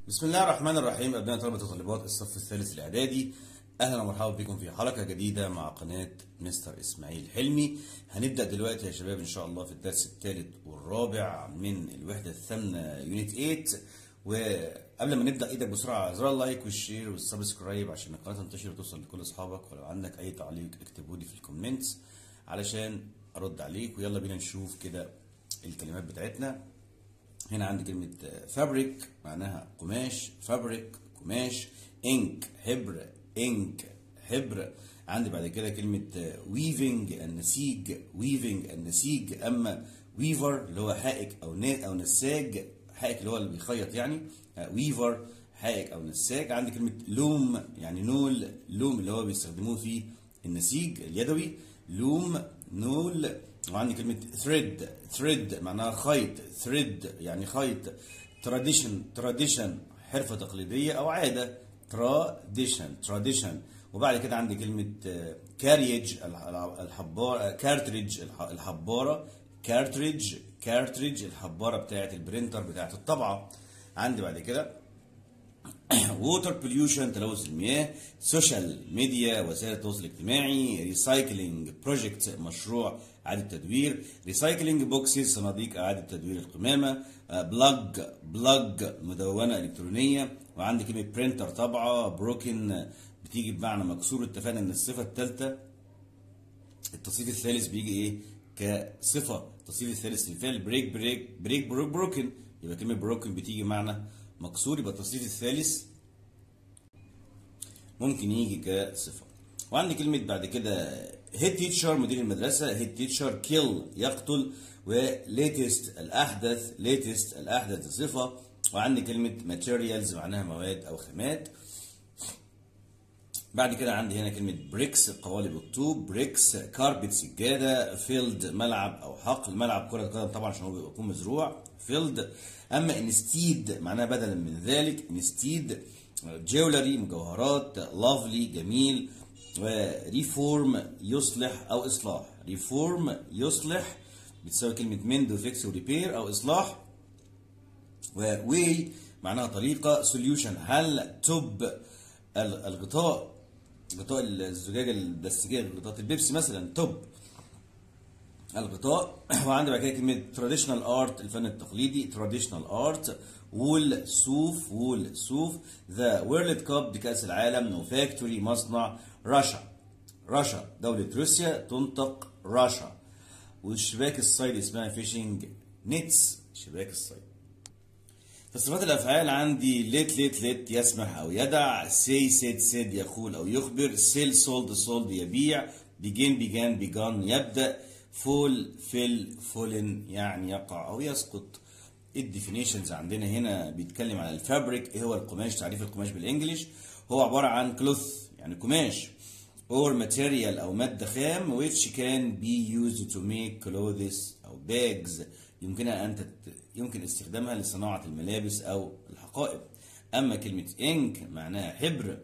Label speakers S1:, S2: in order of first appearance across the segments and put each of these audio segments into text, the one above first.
S1: بسم الله الرحمن الرحيم أبناء طلبة وطالبات الصف الثالث الإعدادي أهلا ومرحبا بكم في حلقة جديدة مع قناة مستر إسماعيل حلمي هنبدأ دلوقتي يا شباب إن شاء الله في الدرس الثالث والرابع من الوحدة الثامنة يونت 8 وقبل ما نبدأ إيدك بسرعة زر اللايك والشير والسبسكرايب عشان القناة تنتشر وتوصل لكل أصحابك ولو عندك أي تعليق اكتبه لي في الكومنتس علشان أرد عليك ويلا بينا نشوف كده الكلمات بتاعتنا هنا عندي كلمة فابريك معناها قماش فابريك قماش انك حبر انك حبر عندي بعد كده كلمة ويفنج النسيج ويفنج النسيج أما ويفر اللي هو حائك أو نا أو نساج حائك اللي هو اللي بيخيط يعني ويفر حائك أو نساج عندي كلمة لوم يعني نول لوم اللي هو بيستخدموه في النسيج اليدوي لوم نول وعندي كلمة thread thread معناها خيط thread يعني خيط tradition tradition حرفة تقليدية أو عادة tradition tradition وبعد كده عندي كلمة carriage الحبارة كارتريج الحبارة كارتريج كارتريج الحبارة بتاعة البرينتر بتاعة الطبعة عندي بعد كده ووتر بوليوشن تلوث المياه سوشيال ميديا وسائل التواصل الاجتماعي ريسايكلينج بروجكت مشروع اعاده تدوير ريسايكلينج بوكسز صناديق اعاده تدوير القمامه بلاج بلاج مدونه الكترونيه وعندي كلمه برينتر طبعه بروكن بتيجي بمعنى مكسور اتفقنا ان الصفه الثالثه التصريف الثالث بيجي ايه كصفه التصريف الثالث للفعل بريك بريك بريك بروك بروكن يبقى كلمه بروكن بتيجي معنى مكسور يبقى التصريف الثالث ممكن يجي كصفة وعندي كلمة بعد كده هيد تيتشر مدير المدرسة هيد تيتشر كيل يقتل وليتست الأحدث ليتست الأحدث صفة وعندي كلمة ماتيريالز معناها مواد أو خامات بعد كده عندي هنا كلمة بريكس قوالب الطوب بريكس كاربت سجادة فيلد ملعب أو حقل ملعب كرة قدم طبعا عشان هو بيكون مزروع فيلد أما انستيد معناها بدلا من ذلك انستيد جولري مجوهرات لافلي جميل وريفورم يصلح أو إصلاح ريفورم يصلح بتساوي كلمة مند وفيكس وريبير أو إصلاح وواي معناها طريقة سوليوشن هل توب الغطاء غطاء الزجاجة البلاستيكية غطاء البيبسي مثلا توب الغطاء وعندي بعد كده كلمة traditional art الفن التقليدي traditional art وول صوف وول صوف ذا وورلد كاب دي كأس العالم وفاكتوري مصنع رشا رشا دولة روسيا تنطق رشا والشباك الصيد اسمها فيشنج نيتس شباك الصيد تصريفات الافعال عندي ليت ليت ليت يسمح او يدع سي سيد سيد يقول او يخبر سيل سولد سولد يبيع بيجين بيجان بيجان يبدا فول فيل فولن يعني يقع او يسقط الديفينيشنز عندنا هنا بيتكلم على الفابريك ايه هو القماش تعريف القماش بالانجلش هو عباره عن كلوث يعني قماش or material او ماده خام which can be used to make clothes او bags يمكنها ان تت... يمكن استخدامها لصناعه الملابس او الحقائب اما كلمه ink معناها حبر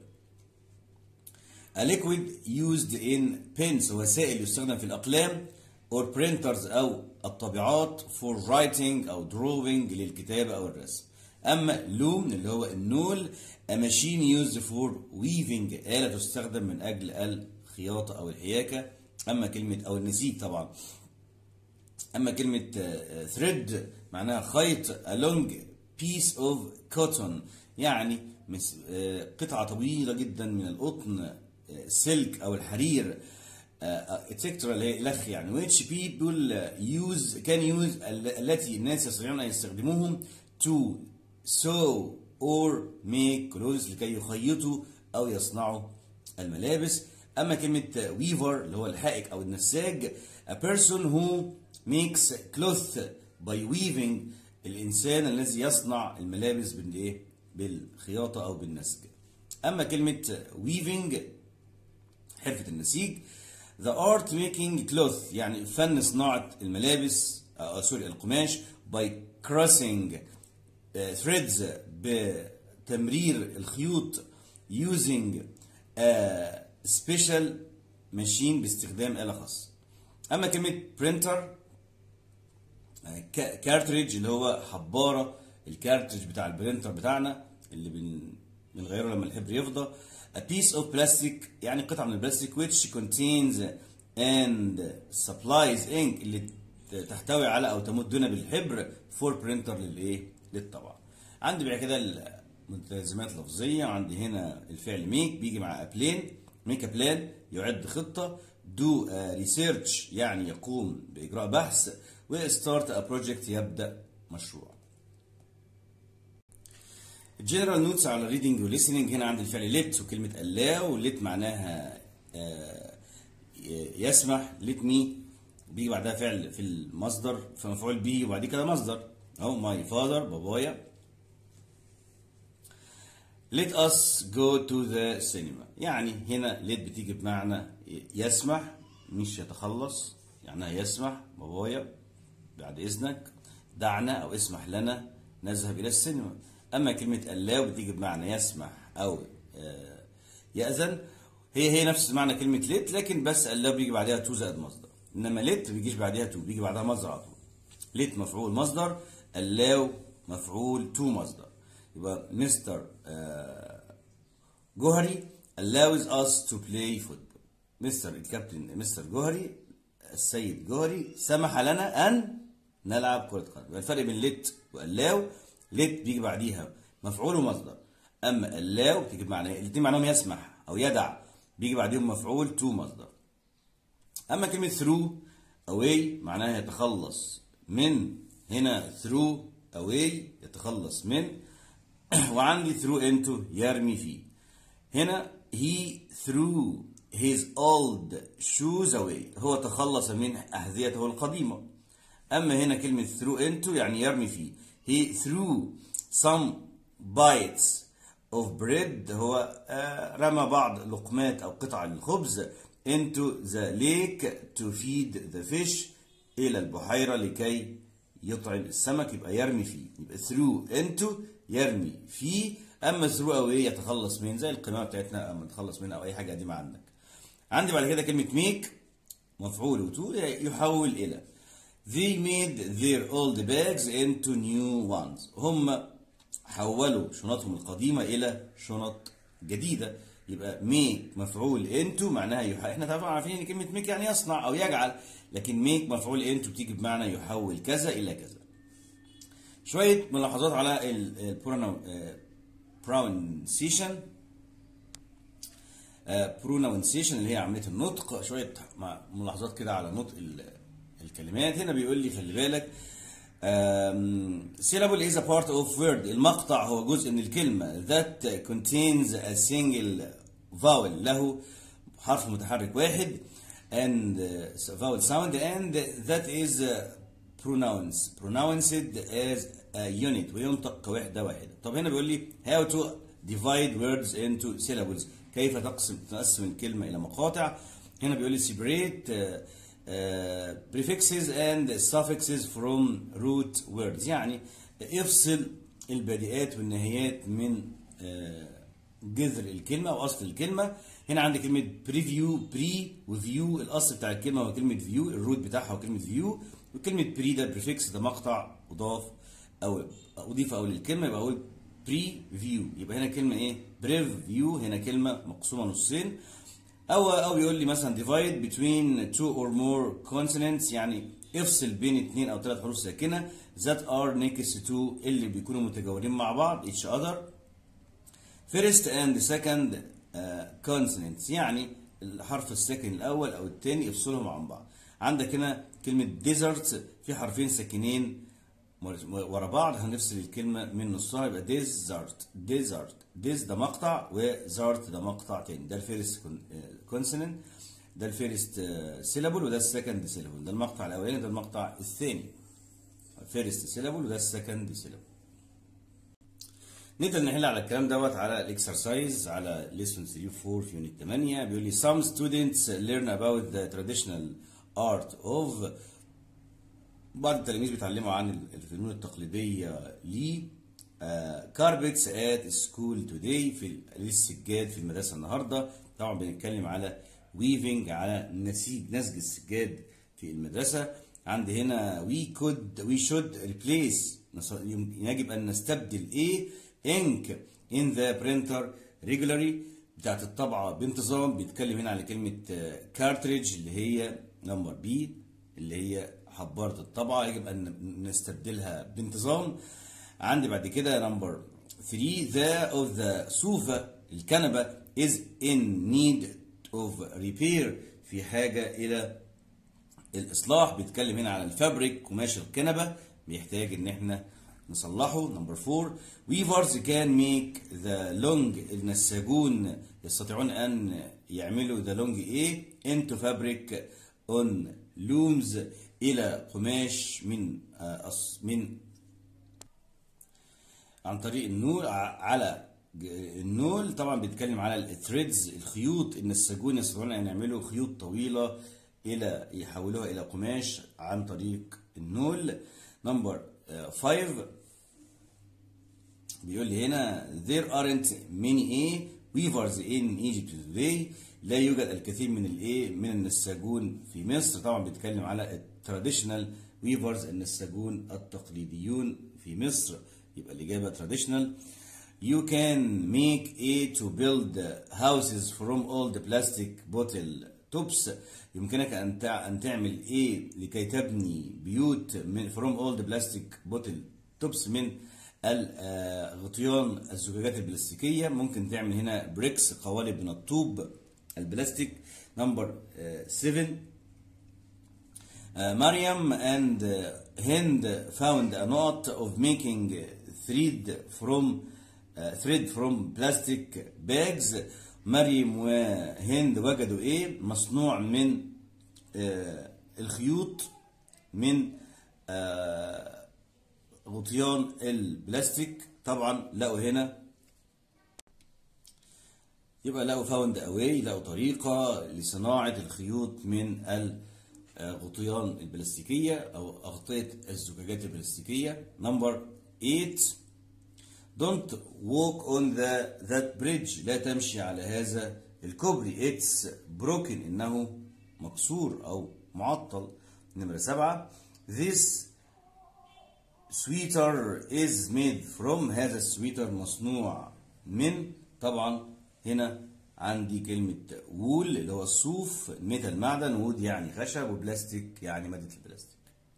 S1: A liquid used in pens هو سائل يستخدم في الأقلام or printers أو الطابعات for writing أو drawing للكتابة أو الرسم أما loom اللي هو النول a machine used for weaving آلة تستخدم من أجل الخياطة أو الحياكة أما كلمة أو النسيج طبعا أما كلمة thread معناها خيط a long piece of cotton يعني قطعة طويلة جدا من القطن سلك او الحرير اتسكترا اللي هي لخ يعني which people use can use التي الناس يستطيعون ان يستخدموهم to sew or make clothes لكي يخيطوا او يصنعوا الملابس اما كلمه weaver اللي هو الحائك او النساج a person who makes cloth by weaving الانسان الذي يصنع الملابس بالايه بالخياطه او بالنسج اما كلمه weaving حرفة النسيج The art making cloth يعني فن صناعة الملابس آه سوري القماش by crossing uh, threads بتمرير الخيوط using a special machine باستخدام آلة خاصة أما كلمة printer كارتريج اللي هو حبارة الكارتريج بتاع البرينتر بتاعنا اللي بن بنغيره لما الحبر يفضى a piece of plastic يعني قطعة من البلاستيك which contains and supplies ink اللي تحتوي على او تمدنا بالحبر for printer للايه للطبع عندي بعد كده الملتزمات اللفظية عندي هنا الفعل ميك بيجي مع بلين ميك بلان يعد خطة do a research يعني يقوم بإجراء بحث و start a project يبدأ مشروع الجنرال نوتس على ريدنج وليسننج هنا عندي الفعل ليت وكلمة allow وليت معناها آه، يسمح ليت مي بيجي بعدها فعل في المصدر في مفعول به وبعد كده مصدر اهو ماي فاذر بابايا let us go to the cinema يعني هنا let بتيجي بمعنى يسمح مش يتخلص يعني يسمح بابايا بعد اذنك دعنا او اسمح لنا نذهب الى السينما اما كلمه allow بتيجي بمعنى يسمح او آه، يأذن هي هي نفس معنى كلمه let لكن بس allow بيجي بعدها تو زائد مصدر انما let ما بيجيش بعدها تو بيجي بعدها مصدر على طول let مفعول مصدر allow مفعول تو مصدر يبقى مستر جوهري allows us to play football مستر الكابتن مستر جوهري السيد جوهري سمح لنا ان نلعب كرة قدم يبقى الفرق بين ليت واللاو ليت بيجي بعديها مفعول ومصدر اما اللاو بتيجي بمعنى الاثنين معناهم يسمح او يدع بيجي بعديهم مفعول تو مصدر اما كلمة through away معناها يتخلص من هنا through away يتخلص من وعندي through into يرمي فيه هنا he threw his old shoes away هو تخلص من أحذيته القديمة أما هنا كلمة threw into يعني يرمي فيه he threw some bites of bread هو آه، رمى بعض لقمات أو قطع الخبز into the lake to feed the fish إلى البحيرة لكي يطعم السمك يبقى يرمي فيه يبقى through into يرمي فيه اما through away يتخلص من زي القناة بتاعتنا اما تخلص منها او اي حاجة قديمة عندك عندي بعد كده كلمة make مفعول وتو يحول الى they made their old bags into new ones هم حولوا شنطهم القديمة الى شنط جديدة يبقى make مفعول into معناها يح... احنا طبعا عارفين ان كلمة make يعني يصنع او يجعل لكن make مفعول into بتيجي بمعنى يحول كذا الى كذا شوية ملاحظات على pronunciation pronunciation اللي هي عملية النطق شوية مع- ملاحظات كده على نطق ال- الكلمات هنا بيقول لي خلي بالك um, syllable is a part of word المقطع هو جزء من الكلمة that contains a single vowel له حرف متحرك واحد and uh, vowel sound and that is uh, pronounced pronounced as a unit وينطق كوحدة واحدة طب هنا بيقول لي how to divide words into syllables كيف تقسم تقسم الكلمة إلى مقاطع هنا بيقول لي separate uh, uh, prefixes and suffixes from root words يعني افصل البديهات والنهايات من آه، جذر الكلمة أو أصل الكلمة هنا عندي كلمة بريفيو بري وفيو الأصل بتاع الكلمة هو كلمة فيو الروت بتاعها هو كلمة فيو وكلمة بري ده بريفكس ده مقطع أضاف أو أضيف أو للكلمة يبقى أقول بري فيو يبقى هنا كلمة إيه بريف فيو هنا كلمة مقسومة نصين او او يقول لي مثلا divide between two or more consonants يعني افصل بين اثنين او ثلاث حروف ساكنه that are next to اللي بيكونوا متجاورين مع بعض each other first and second uh, consonants يعني الحرف الساكن الاول او الثاني افصلهم عن بعض عندك هنا كلمه desert في حرفين ساكنين ورا بعض هنفصل الكلمة من نصها يبقى desert desert des ده مقطع وزارت ده مقطع تاني ده الفيرست كونسوننت ده الفيرست سيلابل وده السكند سيلابل ده المقطع الأولاني ده المقطع الثاني فيرست سيلابل وده السكند سيلابل نقدر نحل على الكلام دوت على الاكسرسايز على ليسون 3 4 في يونت 8 بيقول لي some students learn about the traditional art of بعض التلاميذ بيتعلموا عن الفنون التقليدية ل كاربتس ات سكول توداي في السجاد في المدرسة النهاردة طبعا بنتكلم على ويفنج على نسيج نسج السجاد في المدرسة عندي هنا وي كود وي شود ريبليس يجب أن نستبدل ايه انك in the printer regularly بتاعت الطبعة بانتظام بيتكلم هنا على كلمة كارتريج اللي هي نمبر بي اللي هي حبارة الطبعة يجب أن نستبدلها بانتظام عندي بعد كده نمبر 3 the of the sofa الكنبة is in need of repair في حاجة إلى الإصلاح بيتكلم هنا على الفابريك قماش الكنبة بيحتاج إن إحنا نصلحه نمبر 4 weavers can make the long النساجون يستطيعون أن يعملوا the long إيه into fabric on looms إلى قماش من من عن طريق النول على النول طبعا بيتكلم على الثريدز الخيوط النساجون يستطيعون ان يعملوا خيوط طويله الى يحولوها الى قماش عن طريق النول نمبر 5 بيقول لي هنا there aren't many a weavers in Egypt today لا يوجد الكثير من الايه من النساجون في مصر طبعا بيتكلم على التراديشنال weavers النساجون التقليديون في مصر يبقى الإجابة traditional you can make a to build houses from old plastic bottle tops يمكنك أن أن تعمل إيه لكي تبني بيوت من from old plastic bottle tops من غطيان الزجاجات البلاستيكية ممكن تعمل هنا بريكس قوالب من الطوب البلاستيك نمبر 7 مريم and Hind found a knot of making thread from uh, thread from plastic bags مريم وهند وجدوا ايه مصنوع من آه الخيوط من آه غطيان البلاستيك طبعا لقوا هنا يبقى لقوا فاوند اواي لقوا طريقه لصناعه الخيوط من الغطيان البلاستيكيه او اغطيه الزجاجات البلاستيكيه نمبر 8 Don't walk on the that bridge لا تمشي على هذا الكوبري it's broken إنه مكسور أو معطل نمرة سبعة This sweater is made from هذا السويتر مصنوع من طبعا هنا عندي كلمة وول اللي هو الصوف ميتال معدن وود يعني خشب وبلاستيك يعني مادة البلاستيك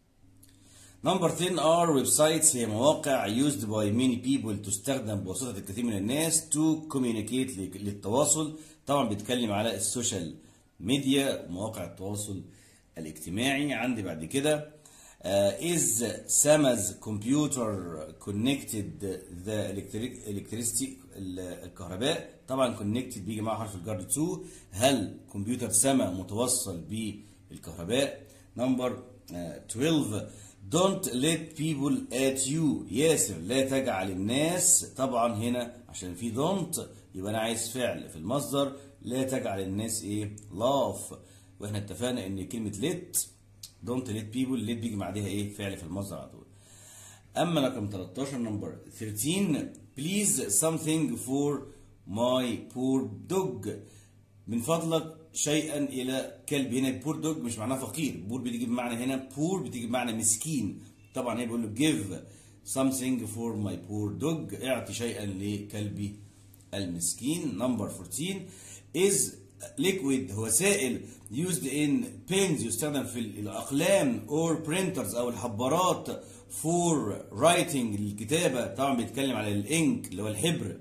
S1: نمبر 10 are ويب سايتس هي مواقع used by many people تستخدم بواسطة الكثير من الناس to communicate للتواصل طبعا بيتكلم على السوشيال ميديا مواقع التواصل الاجتماعي عندي بعد كده uh, is Sama's computer connected the electric electricity الكهرباء طبعا connected بيجي مع حرف الجر to هل كمبيوتر سما متوصل بالكهرباء نمبر uh, 12 Don't let people at you ياسر لا تجعل الناس طبعا هنا عشان في don't يبقى انا عايز فعل في المصدر لا تجعل الناس ايه laugh واحنا اتفقنا ان كلمة let don't let people let بيجي بعدها ايه فعل في المصدر على طول اما رقم 13 نمبر 13 please something for my poor dog من فضلك شيئا الى كلب هنا بور دوج مش معناها فقير بور بتيجي بمعنى هنا بور بتيجي بمعنى مسكين طبعا هي بيقول له give something for my poor dog اعطي شيئا لكلبي المسكين نمبر 14 is liquid هو سائل used in pens يستخدم في الاقلام or printers او الحبارات for writing الكتابه طبعا بيتكلم على الانك اللي هو الحبر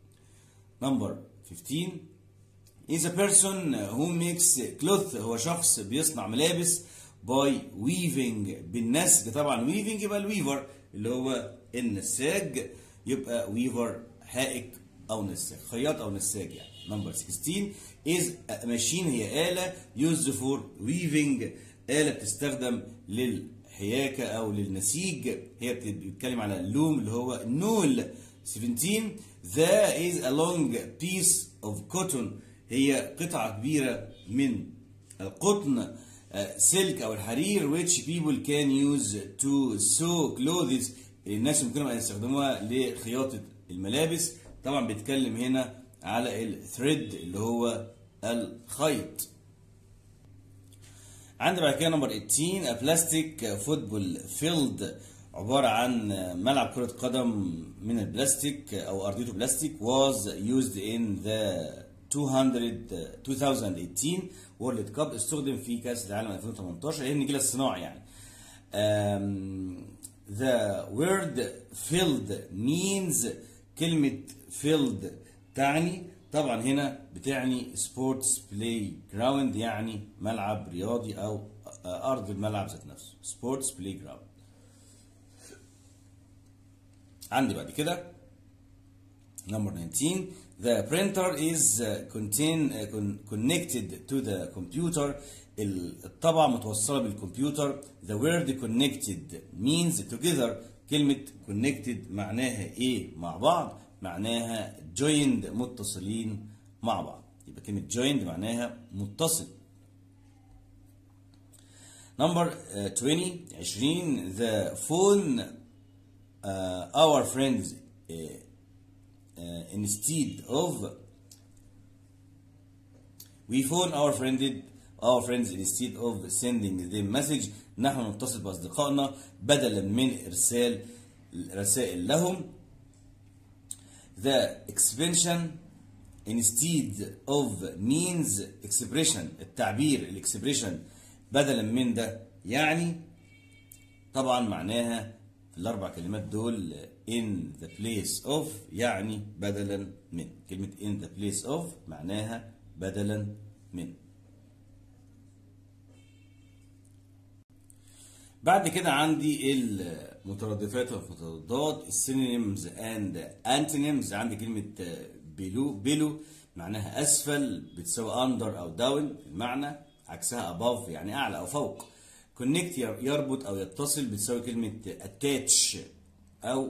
S1: نمبر 15 is a person who makes cloth هو شخص بيصنع ملابس by weaving بالنسج طبعا weaving يبقى الويفر اللي هو النساج يبقى ويفر حائك او نساج خياط او نساج يعني نمبر 16 is a machine هي آلة used for weaving آلة بتستخدم للحياكة أو للنسيج هي بتتكلم على اللوم اللي هو نول 17 there is a long piece of cotton هي قطعة كبيرة من القطن سلك أو الحرير which people can use to sew clothes الناس يمكنهم أن يستخدموها لخياطة الملابس طبعا بيتكلم هنا على الثريد اللي هو الخيط عندنا بعد كده نمبر 18 a plastic football field عبارة عن ملعب كرة قدم من البلاستيك أو أرضيته بلاستيك was used in the 200 2018 World Cup استخدم في كأس العالم 2018 هي النجيل الصناعي يعني um, the word filled means كلمة filled تعني طبعا هنا بتعني sports playground يعني ملعب رياضي أو أرض الملعب ذات نفسه sports playground عندي بعد كده number 19 the printer is contain connected to the computer الطبعة متوصلة بالكمبيوتر the word connected means together كلمة connected معناها ايه مع بعض معناها joined متصلين مع بعض يبقى كلمة joined معناها متصل number 20 20 the phone uh, our friends uh, uh, instead of we phone our friend our friends instead of sending them message نحن نتصل بأصدقائنا بدلا من إرسال رسائل لهم the expansion instead of means expression التعبير الاكسبريشن بدلا من ده يعني طبعا معناها الأربع كلمات دول in the place of يعني بدلا من كلمة in the place of معناها بدلا من بعد كده عندي المترادفات والمتضادات السينونيمز اند انتونيمز عندي كلمة بلو بلو معناها اسفل بتساوي اندر او داون المعنى عكسها above يعني اعلى او فوق كونكت يربط او يتصل بتساوي كلمه اتاتش او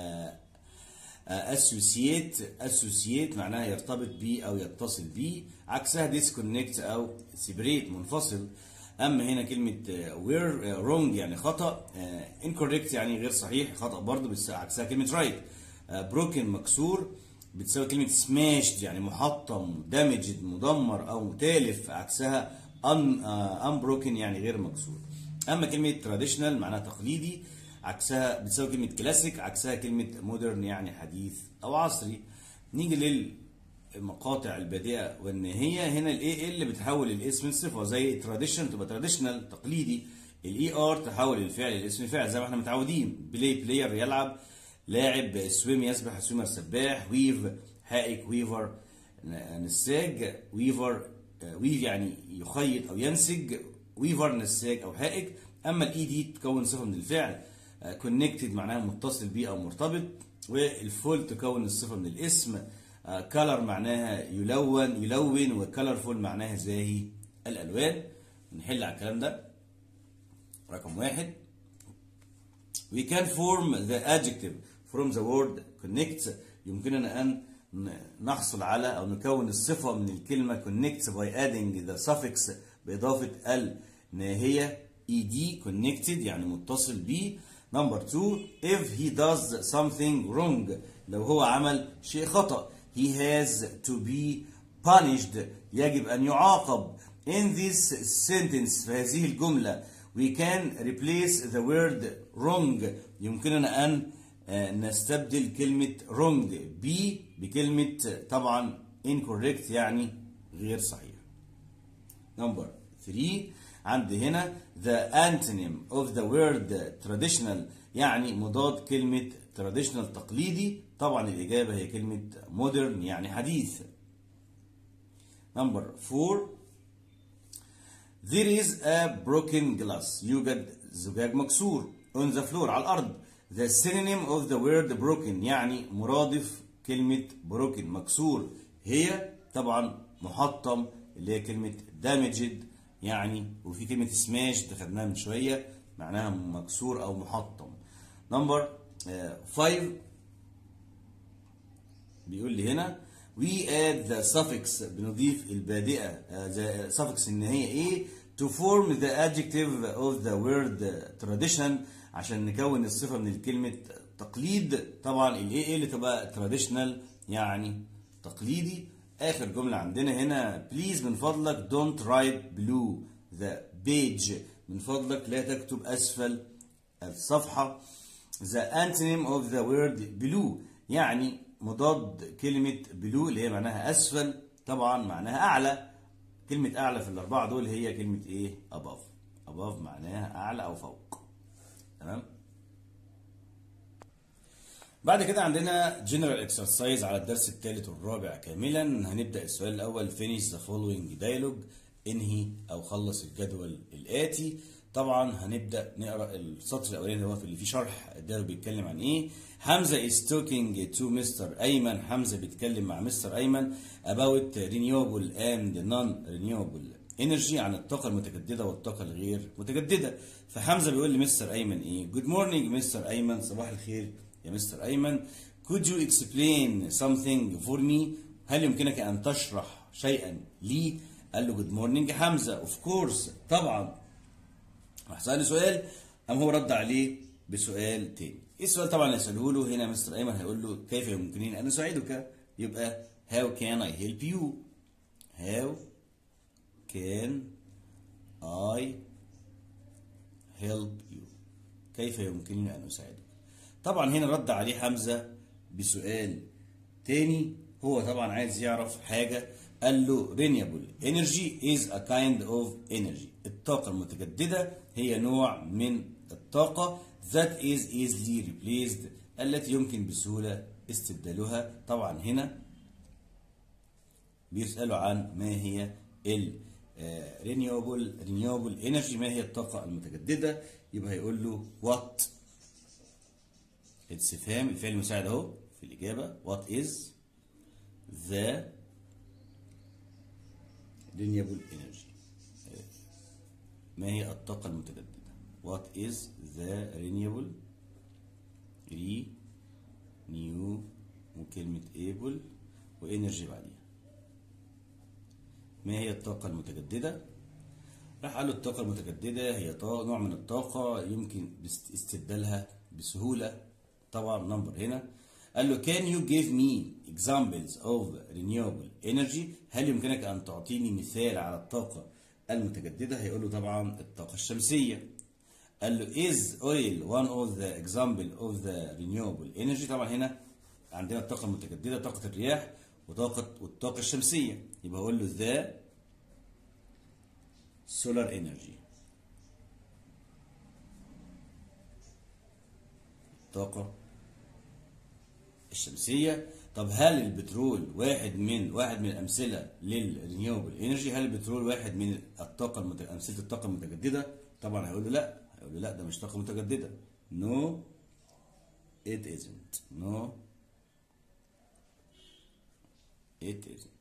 S1: اسوسييت اسوسييت معناها يرتبط بيه او يتصل بيه عكسها ديسكونكت او سيبريت منفصل اما هنا كلمه وير رونج يعني خطا انكوريكت يعني غير صحيح خطا برضه بس عكسها كلمه رايت بروكن مكسور بتساوي كلمه سماشد يعني محطم دامجد مدمر او متالف عكسها ان انبروكن يعني غير مكسور اما كلمه تراديشنال معناها تقليدي عكسها بتساوي كلمه كلاسيك عكسها كلمه مودرن يعني حديث او عصري نيجي للمقاطع البادئه والنهايه هنا الاي ال بتحول الاسم لصفه زي تراديشن تبقى تراديشنال تقليدي الاي ار تحول الفعل لاسم فعل زي ما احنا متعودين بلاي بلاير يلعب لاعب سويم يسبح سويمر سباح ويف حائك ويفر نساج ويفر ويف يعني يخيط او ينسج ويفر نساج او حائك اما الاي دي تكون صفه من الفعل كونكتد معناها متصل بيه او مرتبط والفول تكون الصفه من الاسم كلر معناها يلون يلون وكلرفول معناها زاهي الالوان نحل على الكلام ده رقم واحد we can form the adjective from the word connect يمكننا ان نحصل على او نكون الصفه من الكلمه connect by adding the suffix باضافه الناهيه ed connected يعني متصل بيه نمبر 2 if he does something wrong لو هو عمل شيء خطأ he has to be punished يجب أن يعاقب in this sentence في هذه الجملة we can replace the word wrong يمكننا أن نستبدل كلمة wrong ب بكلمة طبعا incorrect يعني غير صحيح نمبر 3 عندي هنا the antonym of the word traditional يعني مضاد كلمة traditional تقليدي طبعا الإجابة هي كلمة modern يعني حديث number 4 there is a broken glass يوجد زجاج مكسور on the floor على الأرض the synonym of the word broken يعني مرادف كلمة broken مكسور هي طبعا محطم اللي هي كلمة damaged يعني وفي كلمة سماش خدناها من شوية معناها مكسور أو محطم نمبر 5 بيقول لي هنا we add the suffix بنضيف البادئة the suffix إن هي إيه to form the adjective of the word tradition عشان نكون الصفة من الكلمة تقليد طبعا ال AA اللي تبقى traditional يعني تقليدي آخر جملة عندنا هنا please من فضلك don't write below the page من فضلك لا تكتب أسفل الصفحة the antonym of the word below يعني مضاد كلمة below اللي هي معناها أسفل طبعا معناها أعلى كلمة أعلى في الأربعة دول هي كلمة إيه above above معناها أعلى أو فوق تمام بعد كده عندنا general exercise على الدرس الثالث والرابع كاملا هنبدأ السؤال الأول finish the following dialogue انهي أو خلص الجدول الآتي طبعا هنبدأ نقرأ السطر الأولاني اللي هو في اللي فيه شرح الديالوج بيتكلم عن إيه حمزة is talking to مستر أيمن حمزة بيتكلم مع مستر أيمن about renewable and non-renewable energy عن الطاقة المتجددة والطاقة الغير متجددة فحمزة بيقول لمستر أيمن إيه good morning مستر أيمن صباح الخير يا مستر أيمن could you explain something for me هل يمكنك أن تشرح شيئا لي قال له good morning حمزة of course طبعا راح سأله سؤال قام هو رد عليه بسؤال تاني ايه السؤال طبعا اللي هيسأله له هنا مستر أيمن هيقول له كيف يمكنني أن أساعدك يبقى how can I help you how can I help you كيف يمكنني أن أساعدك طبعا هنا رد عليه حمزة بسؤال تاني هو طبعا عايز يعرف حاجة قال له renewable energy is a kind of energy الطاقة المتجددة هي نوع من الطاقة that is easily replaced التي يمكن بسهولة استبدالها طبعا هنا بيسألوا عن ما هي ال renewable renewable energy ما هي الطاقة المتجددة يبقى هيقول له what استفهام الفعل المساعد اهو في الإجابة what is the renewable energy ما هي الطاقة المتجددة what is the renewable renew وكلمة able وانرجي بعديها ما هي الطاقة المتجددة راح قال له الطاقة المتجددة هي طاقة نوع من الطاقة يمكن استبدالها بسهولة طبعا نمبر هنا قال له can you give me examples of renewable energy هل يمكنك أن تعطيني مثال على الطاقة المتجددة هيقول له طبعا الطاقة الشمسية قال له is oil one of the example of the renewable energy طبعا هنا عندنا الطاقة المتجددة طاقة الرياح وطاقة والطاقة الشمسية يبقى هقول له the solar energy الطاقة الشمسية طب هل البترول واحد من واحد من الأمثلة للرينيوبل انرجي هل البترول واحد من الطاقة المت... أمثلة الطاقة المتجددة طبعا هيقول له لا هيقول له لا ده مش طاقة متجددة no it isn't no it isn't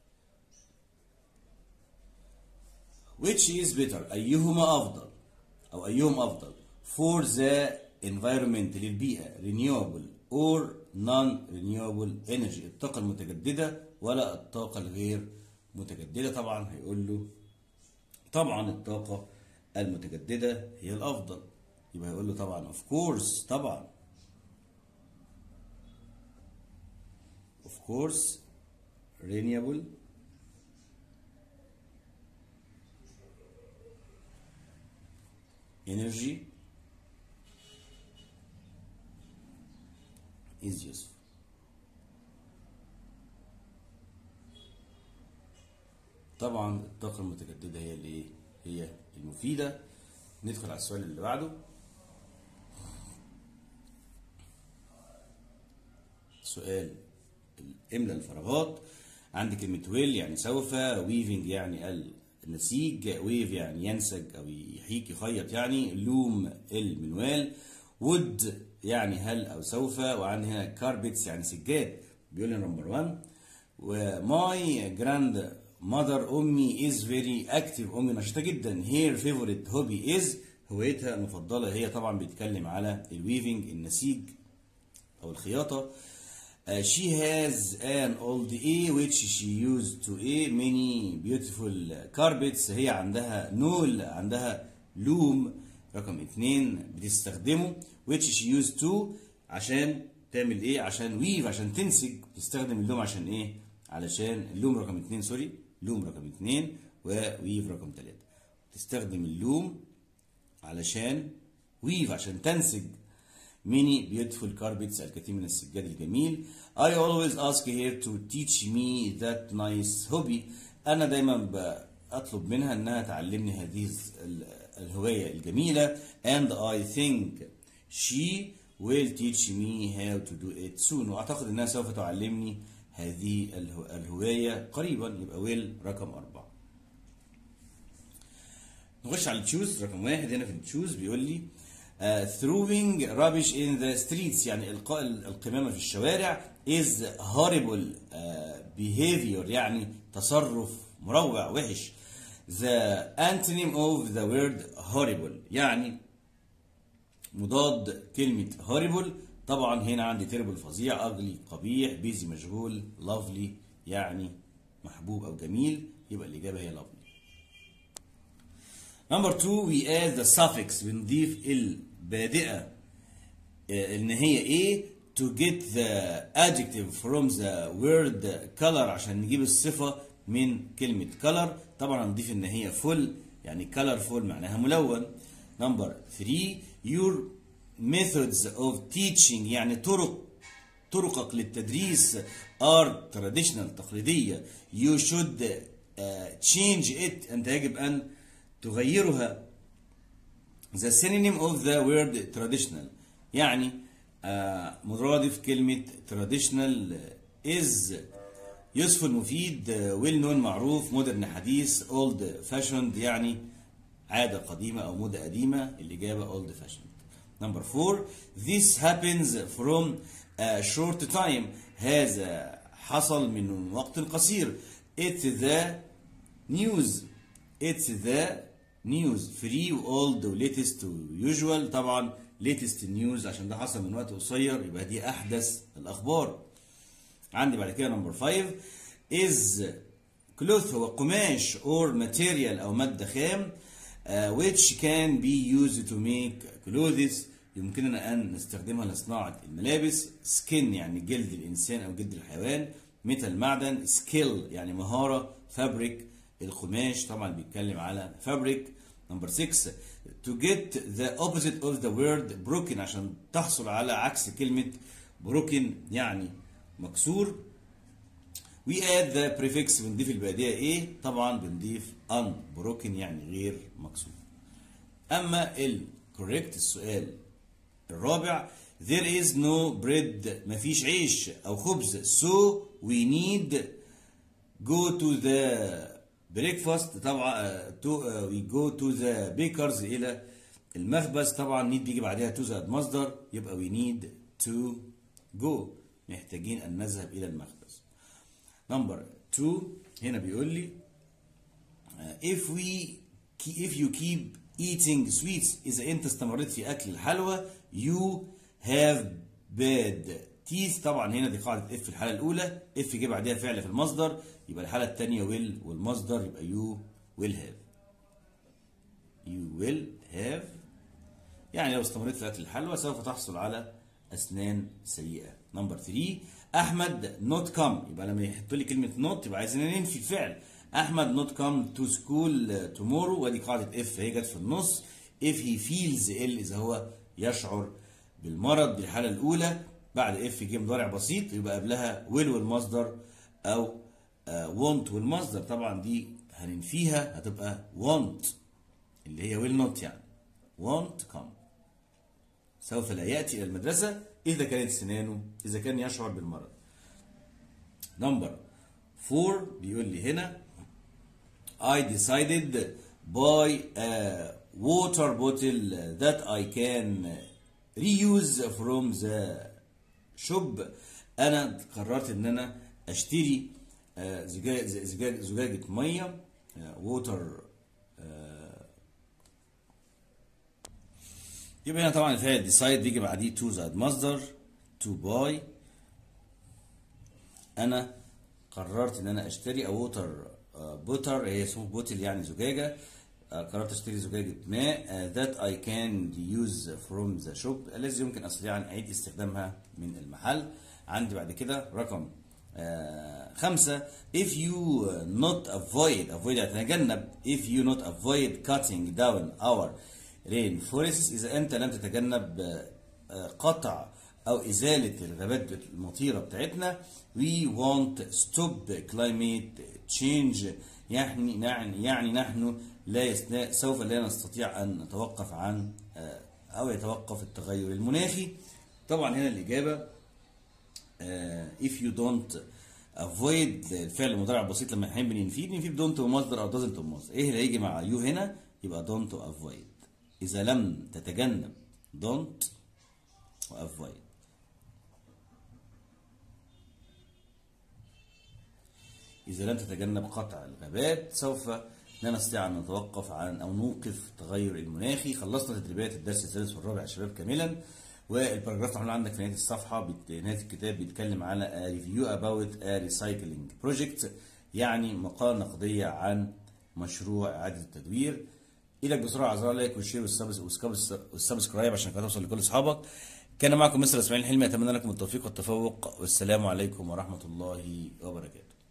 S1: which is better أيهما أفضل أو أيهم أفضل for the environment للبيئة renewable or non-renewable energy الطاقة المتجددة ولا الطاقة الغير متجددة طبعا هيقول له طبعا الطاقة المتجددة هي الأفضل يبقى هيقول له طبعا of course طبعا of course renewable energy is useful. طبعا الطاقة المتجددة هي اللي هي المفيدة ندخل على السؤال اللي بعده سؤال املى الفراغات عندي كلمة ويل يعني سوف ويفنج يعني النسيج ويف يعني ينسج أو يحيك يخيط يعني لوم المنوال وود يعني هل او سوف وعندي هنا كاربتس يعني سجاد بيقول لي نمبر 1 وماي جراند ماذر امي از فيري اكتيف امي نشيطه جدا هير فيفورت هوبي از هوايتها المفضله هي طبعا بيتكلم على الويفنج النسيج او الخياطه Uh, she has an old A which she used to A many beautiful carpets هي عندها نول عندها لوم رقم اتنين بتستخدمه which she used to عشان تعمل ايه عشان ويف عشان تنسج تستخدم اللوم عشان ايه علشان اللوم رقم اتنين سوري لوم رقم اتنين وويف رقم تلاتة تستخدم اللوم علشان ويف عشان تنسج many beautiful carpets الكثير من السجاد الجميل I always ask her to teach me that nice hobby أنا دايما بطلب منها أنها تعلمني هذه ال- الهواية الجميلة and I think she will teach me how to do it soon وأعتقد أنها سوف تعلمني هذه الهو- الهواية قريبا يبقى will رقم أربعة نخش على التشوز رقم واحد هنا في التشوز بيقول لي uh, throwing rubbish in the streets يعني إلقاء ال- القمامة في الشوارع is horrible uh, behavior يعني تصرف مروع وحش the antonym of the word horrible يعني مضاد كلمة horrible طبعا هنا عندي terrible فظيع ugly قبيح busy مشغول lovely يعني محبوب أو جميل يبقى الإجابة هي lovely Number two we add the suffix بنضيف البادئة آه، إن هي إيه to get the adjective from the word color عشان نجيب الصفة من كلمة color طبعا هنضيف إن هي full يعني colorful معناها ملون Number three your methods of teaching يعني طرق طرقك للتدريس are traditional تقليدية you should uh, change it أنت يجب أن تغيرها the synonym of the word traditional يعني آه، مرادف كلمة traditional is useful مفيد آه، well known معروف modern حديث old fashioned يعني عادة قديمة أو موضة قديمة الإجابة old fashioned number four this happens from a short time هذا حصل من وقت قصير it's the news it's the news free old و latest و usual طبعا latest news عشان ده حصل من وقت قصير يبقى دي أحدث الأخبار عندي بعد كده نمبر 5 is cloth هو قماش or material أو مادة خام uh, which can be used to make clothes يمكننا أن نستخدمها لصناعة الملابس skin يعني جلد الإنسان أو جلد الحيوان metal معدن skill يعني مهارة fabric القماش طبعا بيتكلم على fabric نمبر 6 to get the opposite of the word broken عشان تحصل على عكس كلمة broken يعني مكسور we add the prefix بنضيف البادية ايه طبعا بنضيف unbroken يعني غير مكسور اما ال correct السؤال الرابع there is no bread مفيش عيش او خبز so we need go to the breakfast طبعا uh, to, uh, we go to the bakers الى المخبز طبعا need بيجي بعدها to زائد مصدر يبقى we need to go محتاجين ان نذهب الى المخبز نمبر 2 هنا بيقول لي uh, if we if you keep eating sweets إذا أنت استمريت في أكل الحلوى you have bad teeth طبعا هنا دي قاعدة if في الحالة الأولى if جه بعدها فعل في المصدر يبقى الحالة الثانية will والمصدر يبقى you will have you will have يعني لو استمريت في أكل الحلوى سوف تحصل على أسنان سيئة نمبر 3 أحمد not come يبقى لما يحط لي كلمة not يبقى عايزين ننفي الفعل احمد not come to school tomorrow ودي قاعده اف هي جت في النص if he feels ill اذا هو يشعر بالمرض بالحاله الاولى بعد اف جه مضارع بسيط يبقى قبلها will والمصدر او uh, want والمصدر طبعا دي هننفيها هتبقى want اللي هي will not يعني want come سوف لا ياتي الى المدرسه اذا كانت سنانه اذا كان يشعر بالمرض نمبر 4 بيقول لي هنا I decided buy a water bottle that I can reuse from the shop انا قررت ان انا اشتري زجاج زجاج زجاجة مية ووتر يبقى هنا طبعا الفعل decide بيجي بعديه to زائد مصدر to buy انا قررت ان انا اشتري ووتر بوتر هي اسمه بوتل يعني زجاجه قررت اشتري زجاجه ماء that I can use from the shop الذي يمكن استطيع ان اعيد استخدامها من المحل عندي بعد كده رقم خمسة if you not avoid avoid تتجنب if you not avoid cutting down our rainforests إذا أنت لم تتجنب آه، قطع او ازاله الغابات المطيره بتاعتنا we want stop climate change يعني يعني يعني نحن لا يست... سوف لا نستطيع ان نتوقف عن آه، او يتوقف التغير المناخي طبعا هنا الاجابه آه، if you don't avoid الفعل المضارع البسيط لما احنا بننفيه بننفيه بدونت ومصدر او doesn't ومصدر ايه اللي هيجي مع يو هنا يبقى don't avoid اذا لم تتجنب don't وavoid إذا لم تتجنب قطع الغابات سوف لا نستطيع أن نتوقف عن أو نوقف التغير المناخي خلصنا تدريبات الدرس الثالث والرابع يا شباب كاملا والباراجراف اللي عندك في نهاية الصفحة بت- نهاية الكتاب بيتكلم على a review about a recycling project يعني مقالة نقدية عن مشروع إعادة التدوير إيدك بسرعة عزرا لايك والشير والسبس- والسبس- والسبسكرايب عشان كده توصل لكل أصحابك كان معكم مستر إسماعيل حلمي أتمنى لكم التوفيق والتفوق والسلام عليكم ورحمة الله وبركاته